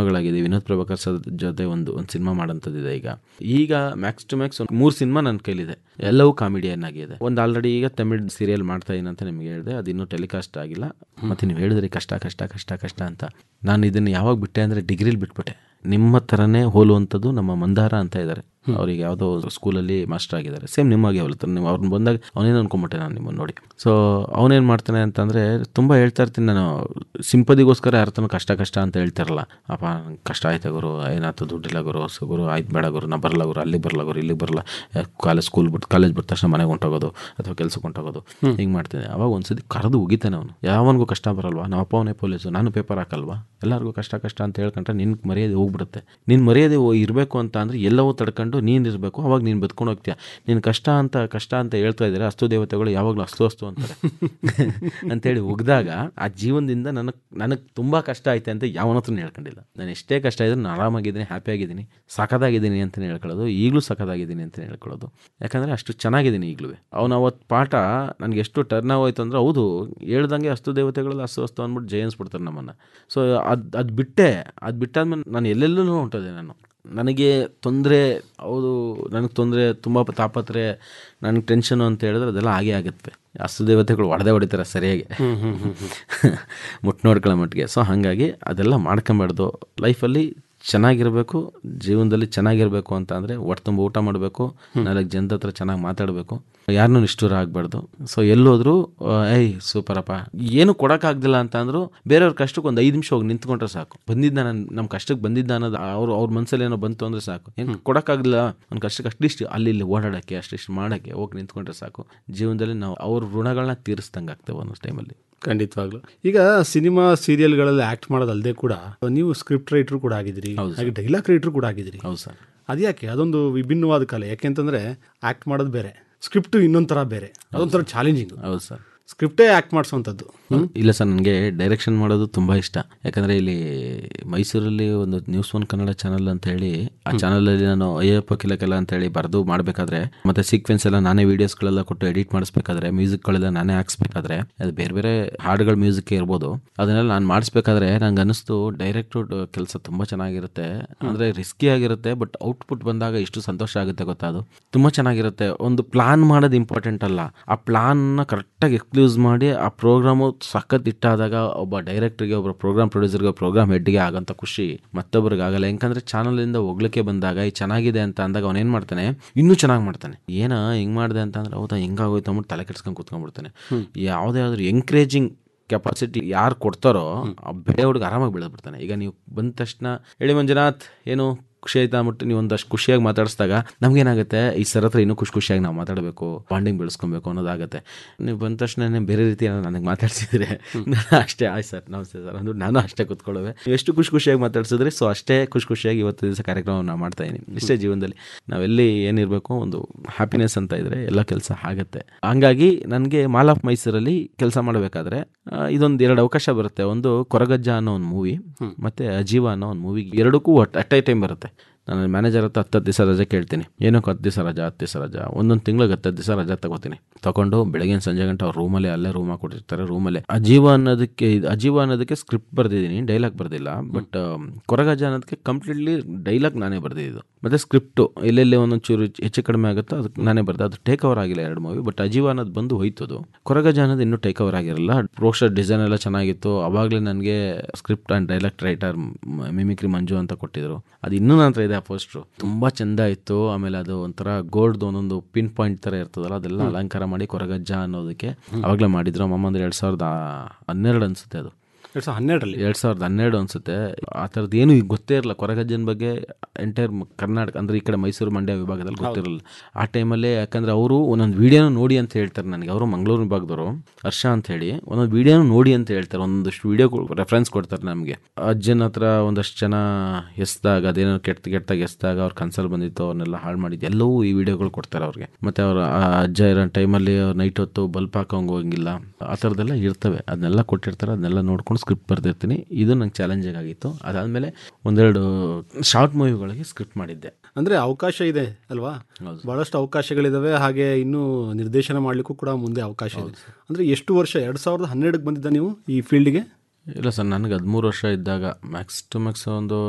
ಸಿನಿಮಾಗಳಾಗಿದೆ Vinod Prabhakar sir ಜೊತೆ ಒಂದು ಒಂದು ಸಿನಿಮಾ ಮಾಡೋಂಥದ್ದಿದೆ ಈಗ ಈಗ ಮ್ಯಾಕ್ಸ್ ಟು ಮ್ಯಾಕ್ಸ್ ಒಂದು ಮೂರು ಸಿನಿಮಾ ನನ್ನ ಕೈಲಿದೆ ಎಲ್ಲವೂ ಕಾಮಿಡಿಯನ್ ಆಗಿದೆ ಒಂದು ಆಲ್ರೆಡಿ ಈಗ ತಮಿಳ್ ಸೀರಿಯಲ್ ಮಾಡ್ತಾ ಇದೀನಿ ಅಂತ ನಿಮಗೆ ಹೇಳಿದೆ ಅದು ಇನ್ನೂ ಟೆಲಿಕಾಸ್ಟ್ ಆಗಿಲ್ಲ ಮತ್ತೆ ನೀವು ಹೇಳಿದ್ರಿ ಕಷ್ಟ ಕಷ್ಟ ಕಷ್ಟ ಕಷ್ಟ ಅಂತ ನಾನು ಇದನ್ನು ಯಾವಾಗ ಬಿಟ್ಟೆ ಅಂದರೆ ಡಿಗ್ರಿಲಿ ಬಿಟ್ಬಿಟ್ಟೆ ನಿಮ್ಮ ಥರನೇ ಹೋಲುವಂಥದ್ದು ನಮ್ಮ ಮಂದಾರ ಅಂತ ಇದ್ದಾರೆ ಅವ್ರಿಗೆ ಯಾವುದೋ ಸ್ಕೂಲಲ್ಲಿ ಮಾಸ್ಟರ್ ಆಗಿದ್ದಾರೆ ಸೇಮ್ ನಿಮ್ಮಾಗೆ ಹೋಲ್ತಾರೆ ನೀವು ಅವ್ರನ್ನ ಬಂದಾಗ ಅವನೇನು ಅನ್ಕೊಂಬಿಟ್ಟೆ ನಾನು ನಿಮ್ಮನ್ನು ನೋಡಿ ಸೊ ಅವನೇನು ಮಾಡ್ತಾನೆ ಅಂತಂದರೆ ತುಂಬ ಹೇಳ್ತಾ ಇರ್ತೀನಿ ನಾನು ಸಿಂಪದಿಗೋಸ್ಕರ ಯಾರತನ ಕಷ್ಟ ಕಷ್ಟ ಅಂತ ಹೇಳ್ತಾರಲ್ಲ ಅಪ್ಪ ನಂಗ್ ಕಷ್ಟ ಆಯ್ತಾ ಗುರು ಏನಾಯ್ತು ದುಡ್ಡಿಲ್ಲ ಗುರು ಸೊ ಗುರು ಆಯ್ತು ಬೇಡ ಗುರು ನಾ ಬರಲ್ಲ ಗುರು ಅಲ್ಲಿಗೆ ಬರಲ್ಲ ಗುರು ಇಲ್ಲಿಗೆ ಬರಲ್ಲ ಕಾಲೇಜ್ ಸ್ಕೂಲ್ ಬಿಟ್ಟು ಕಾಲೇಜ್ ಬಿಟ್ಟ ತಕ್ಷಣ ಮನೆಗೆ ಹೊಂಟೋಗೋದು ಅಥವಾ ಕೆಲ್ಸಕ್ಕೆ ಹೊಂಟೋಗೋದು ಹಿಂಗೆ ಮಾಡ್ತೀನಿ ಅವಾಗ ಒಂದ್ಸತಿ ಕರೆದು ಉಗಿತಾನೆ ಅವನು ಯಾವನಿಗೂ ಕಷ್ಟ ಬರಲ್ವಾ ನಮ್ಮ ಅಪ್ಪ ಅವನೇ ಪೊಲೀಸು ನಾನು ಪೇಪರ್ ಹಾಕಲ್ವಾ ಎಲ್ಲರಿಗೂ ಕಷ್ಟ ಕಷ್ಟ ಅಂತ ಹೇಳ್ಕೊಂಡ್ರೆ ನಿನ್ ಮರ್ಯಾದೆ ಹೋಗ್ಬಿಡುತ್ತೆ ನಿನ್ನ ಮರ್ಯಾದೆ ಇರಬೇಕು ಅಂತ ಅಂದರೆ ಎಲ್ಲವೂ ತಡ್ಕೊಂಡು ನೀನು ಇರಬೇಕು ಅವಾಗ ನೀನು ಬದ್ಕೊಂಡು ಹೋಗ್ತೀಯ ನೀನು ಕಷ್ಟ ಅಂತ ಕಷ್ಟ ಅಂತ ಹೇಳ್ತಾ ಇದ್ದಾರೆ ಅಸ್ತು ದೇವತೆಗಳು ಯಾವಾಗಲೂ ಅಸ್ತು ಅಸ್ತು ಅಂತಾರೆ ಅಂತೇಳಿ ಉಗ್ದಾಗ ಆ ಜೀವನದಿಂದ ನನಗೆ ನನಗೆ ತುಂಬ ಕಷ್ಟ ಐತೆ ಅಂತ ಯಾವನತ್ರ ಹೇಳ್ಕೊಂಡಿಲ್ಲ ನಾನು ಎಷ್ಟೇ ಕಷ್ಟ ಇದ್ರೂ ನಾನು ಆರಾಮಾಗಿದ್ದೀನಿ ಹ್ಯಾಪಿ ಆಗಿದ್ದೀನಿ ಸಖತ್ತಾಗಿದ್ದೀನಿ ಅಂತಲೇ ಹೇಳ್ಕೊಳ್ಳೋದು ಈಗಲೂ ಸಖತ್ತಾಗಿದ್ದೀನಿ ಅಂತಲೇ ಹೇಳ್ಕೊಳ್ಳೋದು ಯಾಕಂದರೆ ಅಷ್ಟು ಚೆನ್ನಾಗಿದ್ದೀನಿ ಈಗಲೂ ಅವನು ಅವತ್ತು ಪಾಠ ನನಗೆ ಎಷ್ಟು ಟರ್ನ್ ಆಗೋಯ್ತು ಅಂದರೆ ಹೌದು ಹೇಳ್ದಂಗೆ ಅಸ್ತು ದೇವತೆಗಳೆಲ್ಲ ಅಸ್ತು ಅಸ್ತು ಅಂದ್ಬಿಟ್ಟು ಜಯಿಸ್ಬಿಡ್ತಾರೆ ನಮ್ಮನ್ನು ಸೊ ಅದು ಅದು ಬಿಟ್ಟೆ ಅದು ಬಿಟ್ಟಾದ್ಮೇಲೆ ನಾನು ಎಲ್ಲೆಲ್ಲೂ ಹೊಂಟೋದೆ ನಾನು ನನಗೆ ತೊಂದರೆ ಹೌದು ನನಗೆ ತೊಂದರೆ ತುಂಬ ತಾಪತ್ರೆ ನನಗೆ ಟೆನ್ಷನು ಅಂತ ಹೇಳಿದ್ರೆ ಅದೆಲ್ಲ ಹಾಗೆ ಆಗುತ್ತೆ ಅಸ್ತು ದೇವತೆಗಳು ಹೊಡೆದೇ ಹೊಡಿತಾರೆ ಸರಿಯಾಗಿ ಮುಟ್ಟು ನೋಡ್ಕೊಳ್ಳೋ ಮಟ್ಟಿಗೆ ಸೊ ಹಾಗಾಗಿ ಅದೆಲ್ಲ ಮಾಡ್ಕೊಂಬಾರ್ದು ಲೈಫಲ್ಲಿ ಚೆನ್ನಾಗಿರಬೇಕು ಜೀವನದಲ್ಲಿ ಚೆನ್ನಾಗಿರಬೇಕು ಅಂತ ಅಂದರೆ ಒಟ್ಟು ತುಂಬ ಊಟ ಮಾಡಬೇಕು ನಾಲ್ಕು ಜನದ ಹತ್ರ ಚೆನ್ನಾಗಿ ಮಾತಾಡಬೇಕು ಯಾರನ್ನೂ ನಿಷ್ಠೂರ ಆಗಬಾರ್ದು ಸೊ ಎಲ್ಲೋದ್ರೂ ಆ, ಏಯ್ ಸೂಪರಪ್ಪ ಏನು ಕೊಡೋಕ್ಕಾಗ್ದಿಲ್ಲ ಅಂತ ಅಂದ್ರು ಬೇರೆಯವ್ರ ಕಷ್ಟಕ್ಕೆ ಒಂದು ಐದು ನಿಮಿಷ ಹೋಗಿ ನಿಂತ್ಕೊಂಡ್ರೆ ಸಾಕು ಬಂದಿದ್ದ ನಾನು ನಮ್ಮ ಕಷ್ಟಕ್ಕೆ ಬಂದಿದ್ದ ಅನ್ನೋದು ಅವ್ರು ಅವ್ರ ಮನಸ್ಸಲ್ಲಿ ಏನೋ ಬಂತು ಅಂದರೆ ಸಾಕು ಏನು ಕೊಡೋಕ್ಕಾಗಲಿಲ್ಲ ನನ್ನ ಕಷ್ಟಕ್ಕೆ ಅಷ್ಟಿಷ್ಟು ಅಲ್ಲಿ ಇಲ್ಲಿ ಓಡಾಡೋಕ್ಕೆ ಅಷ್ಟಿಷ್ಟು ಮಾಡೋಕ್ಕೆ ಹೋಗಿ ನಿಂತ್ಕೊಂಡ್ರೆ ಸಾಕು ಜೀವನದಲ್ಲಿ ನಾವು ಅವ್ರ ಋಣಗಳನ್ನ ತೀರಿಸ್ದಂಗೆ ಆಗ್ತೇವೆ ಒಂದೊಂದು ಟೈಮಲ್ಲಿ ಖಂಡಿತವಾಗ್ಲು ಈಗ ಸಿನಿಮಾ ಸೀರಿಯಲ್ಗಳಲ್ಲಿ ಆಕ್ಟ್ ಮಾಡೋದಲ್ಲದೆ ಕೂಡ ನೀವು ಸ್ಕ್ರಿಪ್ಟ್ ರೈಟರ್ ಕೂಡ ಆಗಿದ್ದೀರಿ ಹಾಗೆ ಡೈಲಾಗ್ ರೈಟರ್ ಕೂಡ ಆಗಿದ್ದೀರಿ ಹೌದು ಸರ್ ಅದ್ಯಾಕೆ ಅದೊಂದು ವಿಭಿನ್ನವಾದ ಕಲೆ ಯಾಕೆಂತಂದ್ರೆ ಆಕ್ಟ್ ಮಾಡೋದು ಬೇರೆ ಸ್ಕ್ರಿಪ್ಟ್ ಇನ್ನೊಂದು ಥರ ಬೇರೆ ಅದೊಂಥರ ಚಾಲೆಂಜಿಂಗ್ ಹೌದು ಸರ್ ಸ್ಕ್ರಿಪ್ಟೇ ಆಕ್ಟ್ ಮಾಡಿಸುವಂಥದ್ದು ಇಲ್ಲ ಸರ್ ನನಗೆ ಡೈರೆಕ್ಷನ್ ಮಾಡೋದು ತುಂಬ ಇಷ್ಟ ಯಾಕಂದರೆ ಇಲ್ಲಿ ಮೈಸೂರಲ್ಲಿ ಒಂದು ನ್ಯೂಸ್ ಒನ್ ಕನ್ನಡ ಚಾನಲ್ ಅಂತ ಹೇಳಿ ಆ ಚಾನಲಲ್ಲಿ ನಾನು ಅಯ್ಯಪ್ಪ ಕಿಲಕೆಲ್ಲ ಅಂತ ಹೇಳಿ ಬರೆದು ಮಾಡಬೇಕಾದ್ರೆ ಮತ್ತೆ ಸೀಕ್ವೆನ್ಸ್ ಎಲ್ಲ ನಾನೇ ವೀಡಿಯೋಸ್ಗಳೆಲ್ಲ ಕೊಟ್ಟು ಎಡಿಟ್ ಮಾಡಿಸ್ಬೇಕಾದ್ರೆ ಮ್ಯೂಸಿಕ್ಗಳೆಲ್ಲ ನಾನೇ ಹಾಕ್ಸ್ಬೇಕಾದ್ರೆ ಅದು ಬೇರೆ ಬೇರೆ ಹಾಡುಗಳ ಮ್ಯೂಸಿಕ್ ಇರ್ಬೋದು ಅದನ್ನೆಲ್ಲ ನಾನು ಮಾಡಿಸ್ಬೇಕಾದ್ರೆ ನಂಗೆ ಅನಿಸ್ತು ಡೈರೆಕ್ಟರ್ ಕೆಲಸ ತುಂಬ ಚೆನ್ನಾಗಿರುತ್ತೆ ಅಂದರೆ ರಿಸ್ಕಿ ಆಗಿರುತ್ತೆ ಬಟ್ ಔಟ್ಪುಟ್ ಬಂದಾಗ ಎಷ್ಟು ಸಂತೋಷ ಆಗುತ್ತೆ ಗೊತ್ತಾ ಅದು ತುಂಬ ಚೆನ್ನಾಗಿರುತ್ತೆ ಒಂದು ಪ್ಲಾನ್ ಮಾಡೋದು ಇಂಪಾರ್ಟೆಂಟ್ ಅಲ್ಲ ಆ ಪ್ಲಾನ್ನ ಕರೆಕ್ಟಾಗಿ ಎಕ್ಸ್ಕ್ಲೂಸ್ ಮಾಡಿ ಆ ಪ್ರೋಗ್ರಾಮು ಸಖತ್ ಇಟ್ಟಾದಾಗ ಒಬ್ಬ ಡೈರೆಕ್ಟರ್ಗೆ ಒಬ್ಬ ಪ್ರೋಗ್ರಾಮ್ ಪ್ರೊಡ್ಯೂಸರ್ಗೆ ಪ್ರೋಗ್ರಾಮ್ ಹೆಡ್ಗೆ ಆಗೋಂಥ ಖುಷಿ ಮತ್ತೊಬ್ಬರಿಗೆ ಆಗಲ್ಲ ಯಾಕಂದ್ರೆ ಚಾನಲಿಂದ ಹೋಗ್ಲಿಕ್ಕೆ ಬಂದಾಗ ಈ ಚೆನ್ನಾಗಿದೆ ಅಂತ ಅಂದಾಗ ಅವನು ಏನು ಮಾಡ್ತಾನೆ ಇನ್ನೂ ಚೆನ್ನಾಗಿ ಮಾಡ್ತಾನೆ ಏನ ಹಿಂಗೆ ಮಾಡಿದೆ ಅಂತ ಅಂದ್ರೆ ಹೌದಾ ಹಿಂಗಾಗೋಯ್ತು ಅಂದ್ಬಿಟ್ಟು ತಲೆ ಕೆಡ್ಸ್ಕೊಂಡು ಕೂತ್ಕೊಂಡ್ಬಿಡ್ತಾನೆ ಯಾವುದೇ ಆದ್ರೂ ಎಂಕರೇಜಿಂಗ್ ಕೆಪಾಸಿಟಿ ಯಾರು ಕೊಡ್ತಾರೋ ಆ ಬೆಳೆ ಹುಡುಗ ಆರಾಮಾಗಿ ಬೆಳೆದ್ಬಿಡ್ತಾನೆ ಈಗ ನೀವು ಬಂದ ತಕ್ಷಣ ಹೇಳಿ ಮಂಜುನಾಥ್ ಏನು ಖುಷಿ ಆಯ್ತಾ ಅಂದ್ಬಿಟ್ಟು ನೀವು ಒಂದಷ್ಟು ಖುಷಿಯಾಗಿ ಮಾತಾಡಿಸಿದಾಗ ನಮ್ಗೇನಾಗುತ್ತೆ ಈ ಸರ್ ಹತ್ರ ಇನ್ನೂ ಖುಷಿ ಖುಷಿಯಾಗಿ ನಾವು ಮಾತಾಡಬೇಕು ಬಾಂಡಿಂಗ್ ಬೆಳೆಸ್ಕೊಬೇಕು ಅನ್ನೋದಾಗುತ್ತೆ ನೀವು ಬಂದ ತಕ್ಷಣ ಬೇರೆ ರೀತಿ ಏನೋ ನನಗೆ ಮಾತಾಡ್ಸಿದ್ರೆ ನಾನು ಅಷ್ಟೇ ಆಯ್ತು ಸರ್ ನಮಸ್ತೆ ಸರ್ ಅಂದ್ಬಿಟ್ಟು ನಾನು ಅಷ್ಟೇ ಕೂತ್ಕೊಳ್ಳುವೆ ನೀವು ಎಷ್ಟು ಖುಷಿ ಖುಷಿಯಾಗಿ ಮಾತಾಡ್ಸಿದ್ರೆ ಸೊ ಅಷ್ಟೇ ಖುಷಿ ಖುಷಿಯಾಗಿ ಇವತ್ತು ದಿವಸ ಕಾರ್ಯಕ್ರಮ ನಾವು ಮಾಡ್ತಾ ಇದ್ದೀನಿ ಇಷ್ಟೇ ಜೀವನದಲ್ಲಿ ನಾವೆಲ್ಲಿ ಏನಿರಬೇಕು ಒಂದು ಹ್ಯಾಪಿನೆಸ್ ಅಂತ ಇದ್ರೆ ಎಲ್ಲ ಕೆಲಸ ಆಗುತ್ತೆ ಹಂಗಾಗಿ ನನಗೆ ಮಾಲ್ ಆಫ್ ಮೈಸೂರಲ್ಲಿ ಕೆಲಸ ಮಾಡಬೇಕಾದ್ರೆ ಇದೊಂದು ಎರಡು ಅವಕಾಶ ಬರುತ್ತೆ ಒಂದು ಕೊರಗಜ್ಜ ಅನ್ನೋ ಒಂದು ಮೂವಿ ಮತ್ತೆ ಅಜೀವ ಅನ್ನೋ ಒಂದು ಮೂವಿ ಎರಡಕ್ಕೂ ಅಟ್ ಐ ಟೈಮ್ ಬರುತ್ತೆ ನಾನು ಮ್ಯಾನೇಜರ್ ಹತ್ರ ಹತ್ತು ದಿವಸ ರಜೆ ಕೇಳ್ತೀನಿ ಏನಕ್ಕೆ ಹತ್ತು ದಿವಸ ರಜಾ ಹತ್ತು ದಿವಸ ರಜಾ ಒಂದೊಂದು ತಿಂಗಳಿಗೆ ಹತ್ತು ದಿವಸ ರಜಾ ತಗೋತೀನಿ ತಗೊಂಡು ಬೆಳಗಿನ ಸಂಜೆ ಗಂಟೆ ಅವ್ರ ರೂಮಲ್ಲಿ ಅಲ್ಲೇ ರೂಮ್ ಹಾಕೊಟ್ಟಿರ್ತಾರೆ ರೂಮಲ್ಲೇ ಅಜೀವ ಅನ್ನೋದಕ್ಕೆ ಇದು ಅಜೀವ ಅನ್ನೋದಕ್ಕೆ ಸ್ಕ್ರಿಪ್ಟ್ ಬರ್ದಿದ್ದೀನಿ ಡೈಲಾಗ್ ಬರ್ದಿಲ್ಲ ಬಟ್ ಕೊರಗಜ ಅನ್ನೋದಕ್ಕೆ ಕಂಪ್ಲೀಟ್ಲಿ ಡೈಲಾಗ್ ನಾನೇ ಬರ್ದಿದ್ದು ಮತ್ತೆ ಸ್ಕ್ರಿಪ್ಟು ಎಲ್ಲೆಲ್ಲಿ ಒಂದೊಂದು ಚೂರು ಹೆಚ್ಚು ಕಡಿಮೆ ಆಗುತ್ತೋ ಅದಕ್ಕೆ ನಾನೇ ಬರ್ದೆ ಅದು ಟೇಕ್ ಓವರ್ ಆಗಿಲ್ಲ ಎರಡು ಮೂವಿ ಬಟ್ ಅಜೀವ ಅನ್ನೋದು ಬಂದು ಹೋಯ್ತದು ಕೊರಗಜ ಅನ್ನೋದು ಇನ್ನೂ ಟೇಕ್ ಓವರ್ ಆಗಿರಲ್ಲ ಪೋಸ್ಟರ್ ಡಿಸೈನ್ ಎಲ್ಲ ಚೆನ್ನಾಗಿತ್ತು ಅವಾಗಲೇ ನನಗೆ script and dialogue writer mimicry Manju ಅಂತ ಕೊಟ್ಟಿದ್ರು ಅದು ಇನ್ನೂ ನನ್ನ ಹತ್ರ ಇದೆ ಆ ಪೋಸ್ಟ್ರು ತುಂಬ ಚೆಂದ ಇತ್ತು ಆಮೇಲೆ ಅದು ಒಂಥರ ಗೋಲ್ಡ್ ಒಂದೊಂದು ಪಿನ್ ಪಾಯಿಂಟ್ ಥರ ಇರ್ತದಲ್ಲ ಅದೆಲ್ಲ ಅಲಂಕಾರ ಮಾಡಿ ಕೊರಗಜ್ಜ ಅನ್ನೋದಕ್ಕೆ ಅವಾಗಲೇ ಮಾಡಿದ್ರು ಅಮ್ಮಮ್ಮ ಅಂದ್ರೆ ಎರಡು ಸಾವಿರದ ಹನ್ನೆರಡು ಅನಿಸುತ್ತೆ ಅದು ಎರಡು ಸಾವಿರದ ಹನ್ನೆರಡರಲ್ಲಿ ಎರಡು ಸಾವಿರದ ಹನ್ನೆರಡು ಅನ್ಸುತ್ತೆ ಆ ಥರದ್ದು ಏನು ಈಗ ಗೊತ್ತೇ ಇರಲ್ಲ ಕೊರಗಜ್ಜನ ಬಗ್ಗೆ ಎಂಟೈರ್ ಕರ್ನಾಟಕ ಅಂದರೆ ಈ ಕಡೆ ಮೈಸೂರು ಮಂಡ್ಯ ವಿಭಾಗದಲ್ಲಿ ಗೊತ್ತಿರಲ್ಲ ಆ ಟೈಮಲ್ಲೇ ಯಾಕಂದ್ರೆ ಅವರು ಒಂದೊಂದು ವಿಡಿಯೋನ ನೋಡಿ ಅಂತ ಹೇಳ್ತಾರೆ ನನಗೆ ಅವರು ಮಂಗಳೂರು ವಿಭಾಗದವರು ಹರ್ಷ ಅಂತ ಹೇಳಿ ಒಂದೊಂದು ವಿಡಿಯೋನ ನೋಡಿ ಅಂತ ಹೇಳ್ತಾರೆ ಒಂದಷ್ಟು ವಿಡಿಯೋ ರೆಫರೆನ್ಸ್ ಕೊಡ್ತಾರೆ ನಮಗೆ ಅಜ್ಜನ ಹತ್ರ ಒಂದಷ್ಟು ಜನ ಎಸ್ದಾಗ ಅದೇನೋ ಕೆಟ್ಟ ಕೆಟ್ಟಾಗ ಎಸ್ದಾಗ ಅವ್ರ ಕನ್ಸಲ್ಲಿ ಬಂದಿತ್ತು ಅವ್ರನ್ನೆಲ್ಲ ಹಾಳು ಮಾಡಿದ್ದು ಎಲ್ಲವೂ ಈ ವಿಡಿಯೋಗಳು ಕೊಡ್ತಾರೆ ಅವ್ರಿಗೆ ಮತ್ತೆ ಅವ್ರ ಆ ಅಜ್ಜ ಇರೋ ಟೈಮಲ್ಲಿ ನೈಟ್ ಹೊತ್ತು ಬಲ್ಪ್ ಹಾಕೋಂಗ್ ಹೋಗಿಲ್ಲ ಆ ಥರದ್ದೆಲ್ಲ ಇರ್ತವೆ ಅದನ್ನೆಲ್ಲ ಕೊಟ್ಟಿರ್ತಾರೆ ಅದನ್ನೆಲ್ಲ ನೋಡ್ಕೊಂಡು ಸ್ಕ್ರಿಪ್ಟ್ ಬರ್ದಿರ್ತೀನಿ ಇದು ನಂಗೆ ಚಾಲೆಂಜಿಂಗ್ ಆಗಿತ್ತು ಅದಾದಮೇಲೆ ಒಂದೆರಡು ಶಾರ್ಟ್ ಮೂವಿಗಳಿಗೆ ಸ್ಕ್ರಿಪ್ಟ್ ಮಾಡಿದ್ದೆ ಅಂದ್ರೆ ಅವಕಾಶ ಇದೆ ಅಲ್ವಾ ಬಹಳಷ್ಟು ಅವಕಾಶಗಳಿದಾವೆ ಹಾಗೆ ಇನ್ನೂ ನಿರ್ದೇಶನ ಮಾಡ್ಲಿಕ್ಕೂ ಕೂಡ ಮುಂದೆ ಅವಕಾಶ ಇದೆ ಅಂದ್ರೆ ಎಷ್ಟು ವರ್ಷ ಎರಡ್ ಸಾವಿರದ ಹನ್ನೆರಡಕ್ಕೆ ಬಂದಿದ್ದ ನೀವು ಈ ಫೀಲ್ಡ್ಗೆ ಇಲ್ಲ ಸರ್ ನನಗೆ ಹದಿಮೂರು ವರ್ಷ ಇದ್ದಾಗ ಮ್ಯಾಕ್ಸ್ ಟು ಮ್ಯಾಕ್ಸ್ ಒಂದು